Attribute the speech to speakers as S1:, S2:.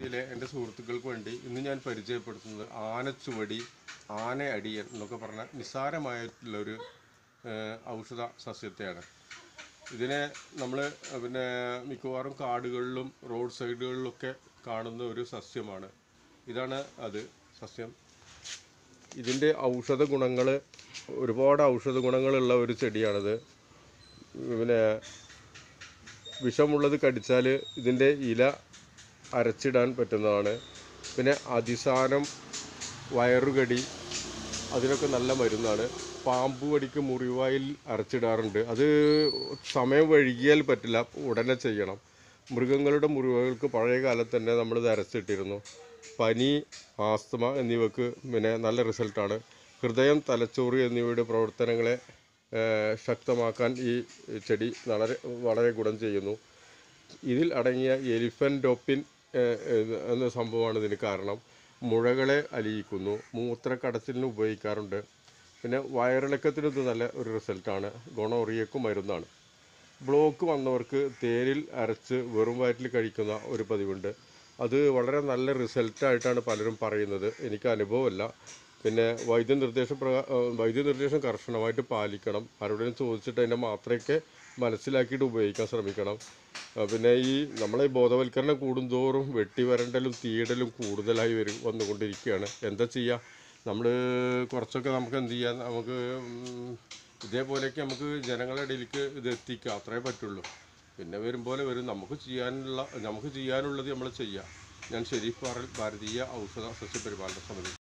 S1: ഇതിലെ എൻ്റെ സുഹൃത്തുക്കൾക്ക് വേണ്ടി ഇന്ന് ഞാൻ പരിചയപ്പെടുത്തുന്നത് ആനച്ചുവടി ആന അടിയൻ എന്നൊക്കെ പറഞ്ഞ നിസ്സാരമായിട്ടുള്ളൊരു ഏഹ്, ഔഷധ സസ്യത്തെയാണ് ഇതിനെ നമ്മൾ പിന്നെ മിക്കവാറും കാടുകളിലും റോഡ് സൈഡുകളിലൊക്കെ കാണുന്ന ഒരു സസ്യമാണ് ഇതാണ് അത് സസ്യം ഇതിൻ്റെ ഔഷധ ഗുണങ്ങൾ ഒരുപാട് ഔഷധ ഗുണങ്ങളുള്ള ഒരു ചെടിയാണിത് പിന്നെ വിഷമുള്ളത് കടിച്ചാൽ ഇതിൻ്റെ ഇല അരച്ചിടാൻ പറ്റുന്നതാണ് പിന്നെ അതിസാനം വയറുകടി അതിനൊക്കെ നല്ല മരുന്നാണ് പാമ്പ് കടിക്ക് മുറിവായിൽ അരച്ചിടാറുണ്ട് അത് സമയം വൈകിയാൽ പറ്റില്ല ഉടനെ ചെയ്യണം മൃഗങ്ങളുടെ മുറിവുകൾക്ക് പഴയ കാലത്ത് തന്നെ നമ്മളിത് അരച്ചിട്ടിരുന്നു പനി ആസ്തമ എന്നിവക്ക് പിന്നെ നല്ല റിസൾട്ടാണ് ഹൃദയം തലച്ചോറ് എന്നിവയുടെ പ്രവർത്തനങ്ങളെ ഏഹ്, ശക്തമാക്കാൻ ഈ ചെടി വളരെ വളരെ ഗുണം ചെയ്യുന്നു ഇതിൽ അടങ്ങിയ എലിഫൻറ്റോപ്പിൻ എന്ന സംഭവമാണ് ഇതിന് കാരണം മുഴകളെ അലിയിക്കുന്നു മൂത്രക്കടച്ചിലിന് ഉപയോഗിക്കാറുണ്ട് പിന്നെ വയറിളക്കത്തിന് ഇത് നല്ല ഒരു റിസൾട്ടാണ് ഗുണോറിയക്കും മരുന്നാണ് ബ്ലോക്ക് വന്നവർക്ക് തേനിൽ അരച്ച് വെറും വയറ്റിൽ കഴിക്കുന്ന ഒരു പതിവുണ്ട് അത് വളരെ നല്ല റിസൾട്ടായിട്ടാണ് പലരും പറയുന്നത് എനിക്ക് അനുഭവമല്ല പിന്നെ വൈദ്യനിർദ്ദേശ പ്രകാ ഏഹ് വൈദ്യനിർദ്ദേശം കർശനമായിട്ട് പാലിക്കണം ആരോടെങ്കിലും ചോദിച്ചിട്ട് അതിൻ്റെ മാത്രയൊക്കെ മനസ്സിലാക്കിയിട്ട് ഉപയോഗിക്കാൻ ശ്രമിക്കണം ആ, പിന്നെ ഈ നമ്മളെ ഈ ബോധവൽക്കരണം കൂടുന്തോറും വെട്ടി വരണ്ടലും തീയിടലും കൂടുതലായി വരും വന്നുകൊണ്ടിരിക്കുകയാണ് എന്താ ചെയ്യുക നമ്മൾ കുറച്ചൊക്കെ നമുക്ക് എന്ത് ചെയ്യാൻ നമുക്ക് ഉം, ഇതേപോലെയൊക്കെ നമുക്ക് ജനങ്ങളുടെ ഇടയിലേക്ക് ഇത് എത്തിക്കുക അത്രേ പറ്റുള്ളൂ പിന്നെ വരും പോലെ വരും നമുക്ക് ചെയ്യാനുള്ള നമുക്ക് ചെയ്യാനുള്ളത് നമ്മൾ ചെയ്യുക ഞാൻ ഷെരീഫ് പാറൽ ഭാരതീയ ഔഷധ സസ്യപരിപാലന സമിതി